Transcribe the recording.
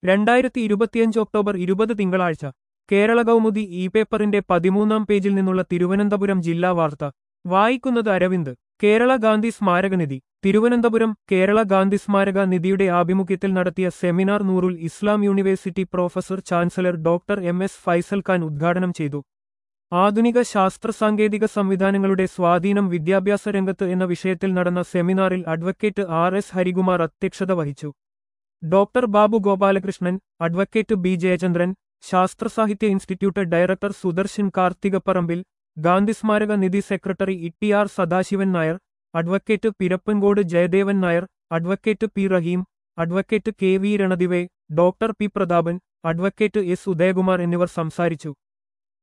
രണ്ടായിരത്തി ഇരുപത്തിയഞ്ച് ഒക്ടോബർ ഇരുപത് തിങ്കളാഴ്ച കേരള കൗമുദി ഇ പേപ്പറിന്റെ പതിമൂന്നാം പേജിൽ നിന്നുള്ള തിരുവനന്തപുരം ജില്ലാ വാർത്ത വായിക്കുന്നത് അരവിന്ദ് കേരള ഗാന്ധി സ്മാരകനിധി തിരുവനന്തപുരം കേരള ഗാന്ധി സ്മാരക നിധിയുടെ ആഭിമുഖ്യത്തിൽ നടത്തിയ seminar Noorul Islam university professor chancellor doctor M S Faizal Khan ഉദ്ഘാടനം ചെയ്തു ആധുനിക ശാസ്ത്ര സാങ്കേതിക സംവിധാനങ്ങളുടെ സ്വാധീനം വിദ്യാഭ്യാസ രംഗത്ത് എന്ന വിഷയത്തിൽ നടന്ന സെമിനാറിൽ അഡ്വക്കേറ്റ് ആർ എസ് ഹരികുമാർ അധ്യക്ഷത വഹിച്ചു doctor Babu Gopalakrishnan advocate B Jayachandran Sasthra Sahithya institute director Sudarshan Karthikaparambil Gandhi Smaraka Nidhi secretary E R Sadasivan Nair advocate Pirappancode Jayadevan Nair advocate P Rahim advocate K V Ranadive doctor P Prathapan advocate S Udayakumar എന്നിവർ സംസാരിച്ചു